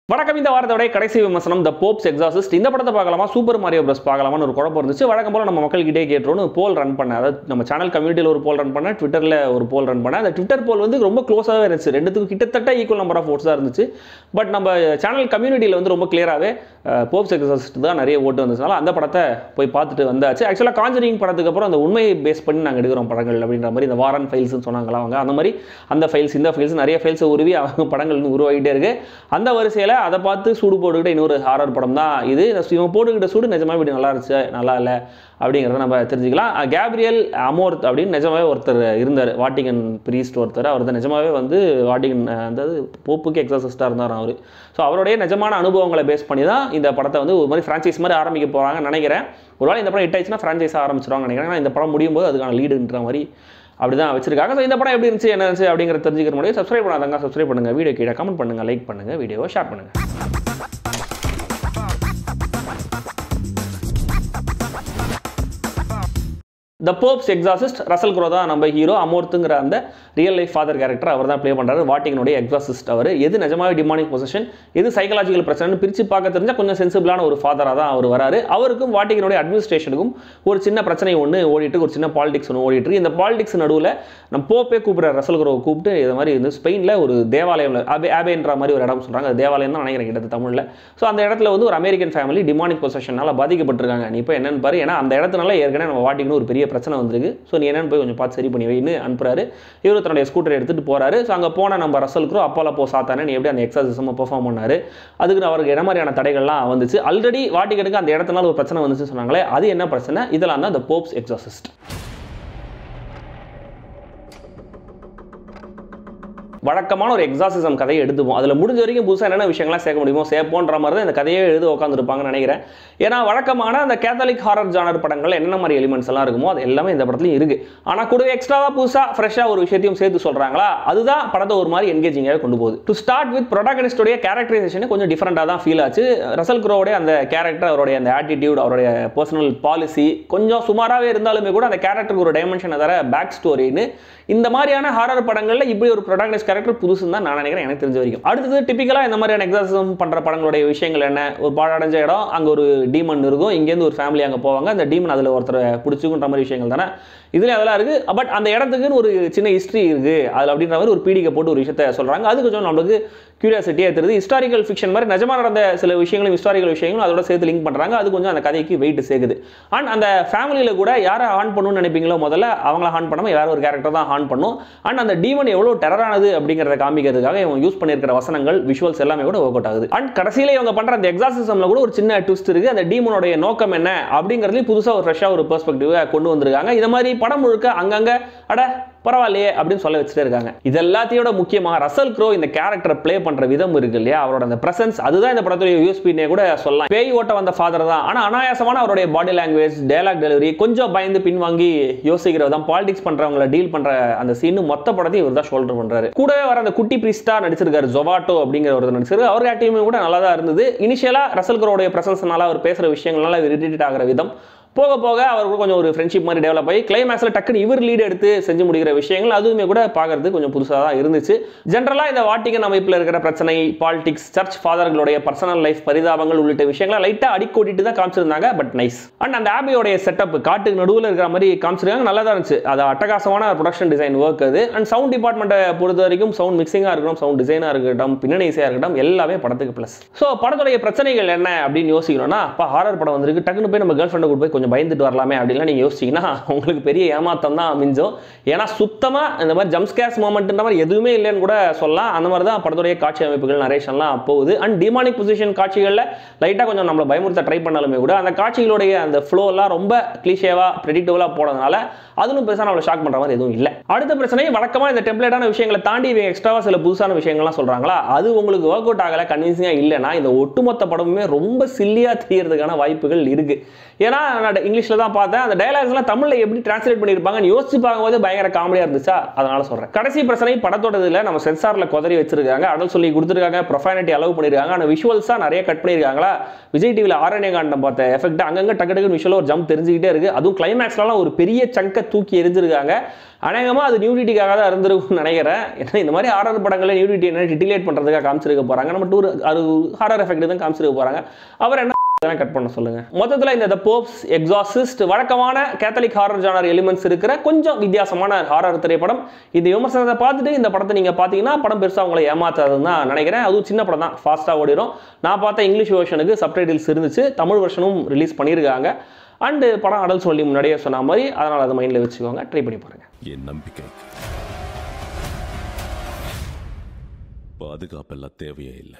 வணக்கம் இந்த வாரத்தோட கடைசி விமர்சனம் த போப்ஸ் எக்ஸாசிஸ்ட் இந்த படத்தை பார்க்கலாமா சூப்பர் மாரியோ பிரஸ் பார்க்கலாமான்னு ஒரு குழப்பம் இருந்துச்சு வழக்கம் போல நம்ம மக்கள்கிட்டே கேட்டுருவோம் போல் ரன் பண்ணேன் அதாவது நம்ம சேனல் கம்யூனிட்டியில் ஒரு போல் ரன் பண்ணேன் ட்விட்டரில் ஒரு போல் ரன் பண்ணேன் அந்த ட்விட்டர் போல் வந்து ரொம்ப க்ளோஸாகவே இருந்துச்சு ரெண்டுத்துக்கும் கிட்டத்தட்ட ஈக்குவல் நம்பர் ஆஃப் ஓட்ஸ் தான் இருந்துச்சு பட் நம்ம சேனல் கம்யூனிட்டியில் வந்து ரொம்ப கிளியராகவே போப்ஸ் எக்ஸாசிஸ்ட் தான் நிறைய ஓட்டு வந்ததுனால அந்த படத்தை போய் பார்த்துட்டு வந்தாச்சு ஆக்சுவலாக காஞ்சரிங் படத்துக்கு அப்புறம் அந்த உண்மையை பேஸ் பண்ணி நாங்கள் எடுக்கிறோம் படங்கள் அப்படின்ற மாதிரி இந்த வாரன் ஃபைல்ஸ்னு சொன்னாங்களா அவங்க அந்த மாதிரி அந்த ஃபைல்ஸ் இந்த ஃபைல்ஸ் நிறைய ஃபைல்ஸை உருவி அவங்க படங்கள் இன்னும் உருவாகிட்டே இருக்கு அந்த வரிசையில் அதை பார்த்து சூடு போட்டுக்கிட்ட இன்னொரு ஹாரர் படம் தான் இது இவன் போட்டுக்கிட்ட சூடு நிஜமாக இப்படி நல்லா இருந்துச்சு நல்லா இல்லை அப்படிங்கிறத நம்ம தெரிஞ்சுக்கலாம் கேப்ரியல் அமோர்த் அப்படின்னு நிஜமாவே ஒருத்தர் இருந்தார் வாட்டிகன் பிரீஸ்ட் ஒருத்தர் அவர் தான் நிஜமாவே வந்து வாட்டிகன் அதாவது போப்புக்கு எக்ஸாசிஸ்டாக இருந்தார் அவர் ஸோ அவருடைய நிஜமான அனுபவங்களை பேஸ் பண்ணி தான் இந்த படத்தை வந்து ஒரு மாதிரி ஃப்ரான்ச்சைஸ் மாதிரி ஆரம்பிக்க போகிறாங்கன்னு நினைக்கிறேன் ஒருவேளை இந்த படம் ஹிட் ஆயிடுச்சுன்னா ஃப்ரான்ச்சைஸாக ஆரம்பிச்சிருவாங்க நினைக்கிறேன் ஏன்னா இந்த படம் முடியும் போது அதுக்கான லீடுன்ற மாதிரி அப்படி தான் வச்சிருக்காங்க ஸோ இந்த படம் எப்படி இருந்துச்சு என்ன இருந்துச்சு அப்படிங்கிறத தெரிஞ்சுக்கிற முடியும் சப்ஸ்கிரைப் பண்ணாதாங்க சப்ஸ்கிரைப் பண்ணுங்கள் வீடியோ கீழே கமெண்ட் பண்ணுங்கள் லைக் பண்ணுங்கள் வீடியோவை ஷேர் பண்ணுங்கள் the Pope's Exorcist Russell Crowe தான் நம்ம ஹீரோ அமோர்த்துங்கிற அந்த ரியல் லைஃப் ஃபாதர் கேரக்டர் அவர் தான் ப்ளே பண்ணுறாரு வாட்டிங்கனுடைய எக்ஸாசிஸ்ட் அவர் எது நிஜமாவே டிமானிக் பொசிஷன் எது சைக்கலாஜிக்கல் பிரச்சனை பிரித்து பார்க்க தெரிஞ்சால் கொஞ்சம் சென்சிபிளான ஒரு ஃபாதராக தான் அவர் வராரு அவருக்கும் வாட்டிங்கனுடைய அட்மினிஸ்ட்ரேஷனுக்கும் ஒரு சின்ன பிரச்சனை ஒன்று ஓடிட்டு ஒரு சின்ன பாலிடிக்ஸ் ஒன்று ஓடிட்டு இருக்கு இந்த பாலிடிக்ஸ் நடுவில் நம்ம போப்பே கூப்பிட்ற ரசல் குரோவை கூப்பிட்டு இது மாதிரி இந்த ஸ்பெயினில் ஒரு தேவாலயம் அபே அபேன்ற மாதிரி ஒரு இடம் சொல்கிறாங்க அது தேவாலயம் தான் நினைக்கிறேன் கிட்ட தமிழில் ஸோ அந்த இடத்துல வந்து ஒரு அமெரிக்கன் ஃபேமிலி டிமானிக் பொசிஷனால் பாதிக்கப்பட்டிருக்காங்க நீ இப்போ என்னன்னு பாரு ஏன்னா அந்த இடத்துனால ஏற்கனவே நம்ம வாட்டிங்கன்னு ஒரு பெரிய பிரச்சனை வந்திருக்கு ஸோ நீ என்னன்னு போய் கொஞ்சம் பார்த்து சரி பண்ணி வைன்னு அனுப்புறாரு இவர் தன்னுடைய ஸ்கூட்டரை எடுத்துகிட்டு போறாரு ஸோ அங்கே போன நம்ம ரசல் குரோ அப்போல போ சாத்தானே நீ எப்படி அந்த எக்ஸசைஸமாக பெர்ஃபார்ம் பண்ணாரு அதுக்கு அவருக்கு என்ன மாதிரியான தடைகள்லாம் வந்துச்சு ஆல்ரெடி வாட்டிக்கனுக்கு அந்த இடத்துனால ஒரு பிரச்சனை வந்துச்சு சொன்னாங்களே அது என்ன பிரச்சனை இதெல்லாம் தான் அந்த போப்ஸ் எக்ஸாசிஸ்ட் வழக்கமான ஒரு எக்ஸாசிசம் கதையை எடுத்துப்போம் அதில் முடிஞ்ச வரைக்கும் புதுசாக என்னென்ன விஷயங்கள்லாம் சேர்க்க முடியுமோ சேர்ப்போன்ற மாதிரி தான் இந்த கதையே எழுத உட்காந்துருப்பாங்கன்னு நினைக்கிறேன் ஏன்னா வழக்கமான அந்த கேத்தலிக் ஹாரர் ஜானர் படங்கள் என்னென்ன மாதிரி எலிமெண்ட்ஸ் எல்லாம் இருக்குமோ அது எல்லாமே இந்த படத்துலையும் இருக்குது ஆனால் கூடவே எக்ஸ்ட்ராவாக புதுசாக ஃப்ரெஷ்ஷாக ஒரு விஷயத்தையும் சேர்த்து சொல்கிறாங்களா அதுதான் படத்தை ஒரு மாதிரி என்கேஜிங்காகவே கொண்டு போகுது டு ஸ்டார்ட் வித் ப்ரொடாகனிஸ்டோடைய கேரக்டரைசேஷனே கொஞ்சம் டிஃப்ரெண்ட்டாக தான் ஃபீல் ஆச்சு ரசல் குரோவுடைய அந்த கேரக்டர் அவருடைய அந்த ஆட்டிடியூட் அவருடைய பர்சனல் பாலிசி கொஞ்சம் சுமாராகவே இருந்தாலுமே கூட அந்த கேரக்டருக்கு ஒரு டைமென்ஷனை தர பேக் ஸ்டோரின்னு இந்த மாதிரியான ஹாரர் படங்களில் இப்படி ஒரு ப்ரொடாகனிஸ்ட் கேரக்டர் புதுசுன்னு தான் நான் நினைக்கிறேன் எனக்கு தெரிஞ்ச வரைக்கும் அடுத்தது டிப்பிக்கலாக இந்த மாதிரியான எக்ஸாசிசம் பண்ணுற படங்களுடைய விஷயங்கள் என்ன ஒரு பாழடைஞ்ச இடம் அங்கே ஒரு டீமன் இருக்கும் இங்கேருந்து ஒரு ஃபேமிலி அங்கே போவாங்க அந்த டீமன் அதில் ஒருத்தரை பிடிச்சிக்குன்ற மாதிரி விஷயங்கள் தானே இதுலேயும் அதெல்லாம் இருக்குது பட் அந்த இடத்துக்குன்னு ஒரு சின்ன ஹிஸ்ட்ரி இருக்குது அதில் அப்படின்ற மாதிரி ஒரு பீடிகை போட்டு ஒரு விஷயத்த சொல்கிறாங்க அது கொஞ்சம் நம்மளுக்கு கியூரியாசிட்டியாக தெரியுது ஹிஸ்டாரிக்கல் ஃபிக்ஷன் மாதிரி நிஜமாக நடந்த சில விஷயங்களும் ஹிஸ்டாரிக்கல் விஷயங்களும் அதோட சேர்த்து லிங்க் பண்ணுறாங்க அது கொஞ்சம் அந்த கதைக்கு வெயிட் சேர்க்குது அண்ட் அந்த ஃபேமிலியில் கூட யாரை ஹான் பண்ணணும்னு நினைப்பீங்களோ முதல்ல அவங்கள ஹான் பண்ணாமல் வேற ஒரு கேரக்டர் தான் ஹான் பண்ணும் அண்ட் அந்த டீமன் எவ்வளோ டெரரானது அப்படிங்கிறத காமிக்கிறதுக்காக இவங்க யூஸ் பண்ணியிருக்கிற வசனங்கள் விஷுவல்ஸ் எல்லாமே கூட ஒர்க் அவுட் ஆகுது அண்ட் கடைசியில் இவங்க பண்ணுற அந்த எக்ஸாசிசமில் கூட ஒரு சின்ன ட்விஸ்ட் இருக்குது அந்த டீமனுடைய நோக்கம் என்ன அப்படிங்கிறதுலையும் புதுசாக ஒரு ஃப்ரெஷ்ஷாக ஒரு பெர்ஸ்பெக்டிவை கொண்டு வந்திருக்காங்க இந்த மாதிரி படம் முழுக்க அங்கங்கே அட பரவாயில்லையே அப்படின்னு சொல்ல வச்சுட்டே இருக்காங்க இது எல்லாத்தையோட முக்கியமாக ரசல் க்ரோ இந்த கேரக்டரை ப்ளே பண்ற விதம் இருக்கு இல்லையா அவரோட அந்த பிரசன்ஸ் அதுதான் இந்த படத்துடைய யூஸ்பின்னே கூட சொல்லலாம் பேய் ஓட்ட வந்த ஃபாதர் தான் ஆனால் அனாயாசமான அவருடைய பாடி லாங்குவேஜ் டயலாக் டெலிவரி கொஞ்சம் பயந்து பின்வாங்கி யோசிக்கிற விதம் பாலிடிக்ஸ் பண்றவங்களை டீல் பண்ற அந்த சீனு மொத்த படத்தையும் இவர் தான் ஷோல்டர் பண்றாரு கூடவே வர அந்த குட்டி பிரிஸ்டா நடிச்சிருக்காரு ஜொவாட்டோ அப்படிங்கிற ஒரு நடிச்சிருக்கு அவர் ஆக்டிவுமே கூட நல்லா தான் இருந்தது இனிஷியலா ரசல் க்ரோடைய பிரசன்ஸ்னால அவர் பேசுற விஷயங்கள்னால இரிட்டேட் ஆகிற விதம் போக போக அவருக்கு கொஞ்சம் ஒரு ஃப்ரெண்ட்ஷிப் மாதிரி டெவலப் ஆகி கிளைமேக்ஸில் டக்குன்னு இவர் லீடு எடுத்து செஞ்சு முடிக்கிற விஷயங்கள் அதுவுமே கூட பார்க்கறதுக்கு கொஞ்சம் புதுசாக தான் இருந்துச்சு ஜென்ரலாக இந்த வாட்டிகன் அமைப்பில் இருக்கிற பிரச்சனை பாலிடிக்ஸ் சர்ச் ஃபாதர்களுடைய பர்சனல் லைஃப் பரிதாபங்கள் உள்ளிட்ட விஷயங்களை லைட்டாக அடிக்கோட்டிட்டு தான் காமிச்சிருந்தாங்க பட் நைஸ் அண்ட் அந்த ஆபியோடைய செட்டப் காட்டுக்கு நடுவில் இருக்கிற மாதிரி காமிச்சிருக்காங்க நல்லா தான் இருந்துச்சு அது அட்டகாசமான ப்ரொடக்ஷன் டிசைன் ஒர்க் அது அண்ட் சவுண்ட் டிபார்ட்மெண்ட்டை பொறுத்த வரைக்கும் சவுண்ட் மிக்சிங்காக இருக்கட்டும் சவுண்ட் டிசைனாக இருக்கட்டும் பின்னணி இசையாக இருக்கட்டும் எல்லாமே படத்துக்கு ப்ளஸ் ஸோ படத்துடைய பிரச்சனைகள் என்ன அப்படின்னு யோசிக்கணும்னா இப்போ ஹாரர் படம் வந்திருக்கு டக்குன்னு போய் நம்ம கேர்ள் ஃப்ரெண்டை கூட்டு போய் கொஞ்சம் பயந்துட்டு வரலாமே அப்படின்லாம் நீங்கள் யோசிச்சிங்கன்னா உங்களுக்கு பெரிய ஏமாத்தம் தான் மிஞ்சும் ஏன்னா சுத்தமாக இந்த மாதிரி ஜம்ஸ்கேஸ் மூமெண்ட்ன்ற மாதிரி எதுவுமே இல்லைன்னு கூட சொல்லலாம் அந்த மாதிரி தான் படத்துடைய காட்சி அமைப்புகள் நரேஷன்லாம் போகுது அண்ட் டிமானிக் பொசிஷன் காட்சிகளில் லைட்டாக கொஞ்சம் நம்மளை பயமுறுத்த ட்ரை பண்ணாலுமே கூட அந்த காட்சிகளுடைய அந்த ஃப்ளோலாம் ரொம்ப கிளிஷேவாக ப்ரெடிக்டபுளாக போனதுனால அதுவும் பெருசாக நம்மளை ஷாக் பண்ணுற மாதிரி எதுவும் இல்லை அடுத்த பிரச்சனை வழக்கமாக இந்த டெம்ப்ளேட்டான விஷயங்களை தாண்டி இவங்க எக்ஸ்ட்ராவாக சில புதுசான விஷயங்கள்லாம் சொல்கிறாங்களா அது உங்களுக்கு ஒர்க் அவுட் ஆகலை கன்வின்சிங்காக இல்லைன்னா இந்த ஒட்டுமொத்த படமுமே ரொம்ப சில்லியாக தெரியறதுக்கான வாய்ப்புகள் இருக்குது ஏன்னா நான் நான் இங்கிலீஷில் தான் பார்த்தேன் அந்த டயலாக்ஸ்லாம் தமிழில் எப்படி டிரான்ஸ்லேட் பண்ணியிருப்பாங்கன்னு யோசிச்சு பார்க்கும்போது பயங்கர காமெடியாக இருந்துச்சா அதனால சொல்கிறேன் கடைசி பிரச்சனை படத்தோட இதில் நம்ம சென்சாரில் குதறி வச்சிருக்காங்க அடல் சொல்லி கொடுத்துருக்காங்க ப்ரொஃபைனிட்டி அலோவ் பண்ணியிருக்காங்க ஆனால் விஷுவல்ஸாக நிறைய கட் பண்ணியிருக்காங்களா விஜய் டிவியில் ஆரண்ய காண்டம் பார்த்த எஃபெக்ட் அங்கங்கே டக்கு டக்கு விஷுவல் ஒரு ஜம்ப் தெரிஞ்சுக்கிட்டே இருக்கு அதுவும் கிளைமேக்ஸ்லாம் ஒரு பெரிய சங்கை தூக்கி எரிஞ்சிருக்காங்க அநேகமாக அது நியூடிட்டிக்காக தான் இருந்திருக்கும்னு நினைக்கிறேன் ஏன்னா இந்த மாதிரி ஹாரர் படங்களில் நியூடிட்டி என்ன டிட்டிலேட் பண்ணுறதுக்காக காமிச்சிருக்க போகிறாங்க நம்ம டூர் அது ஹாரர் எஃபெக்ட் தான் காமிச்சிருக்க போகிறாங்க அவர் என்ன இதெல்லாம் கட் பண்ண சொல்லுங்க மொத்தத்தில் இந்த த போப்ஸ் எக்ஸாசிஸ்ட் வழக்கமான கேத்தலிக் ஹாரர் ஜானர் எலிமெண்ட்ஸ் இருக்கிற கொஞ்சம் வித்தியாசமான ஹாரர் திரைப்படம் இந்த விமர்சனத்தை பார்த்துட்டு இந்த படத்தை நீங்கள் பார்த்தீங்கன்னா படம் பெருசாக உங்களை ஏமாத்தாதுன்னு தான் நினைக்கிறேன் அதுவும் சின்ன படம் தான் ஃபாஸ்ட்டாக ஓடிடும் நான் பார்த்த இங்கிலீஷ் வெர்ஷனுக்கு சப்டைட்டில்ஸ் இருந்துச்சு தமிழ் வெர்ஷனும் ரிலீஸ் பண்ணியிருக்காங்க அண்டு படம் அடல் சொல்லி முன்னாடியே சொன்ன மாதிரி அதனால் அதை மைண்டில் வச்சுக்கோங்க ட்ரை பண்ணி பாருங்கள் என் நம்பிக்கை பாதுகாப்பெல்லாம் தேவையே இல்லை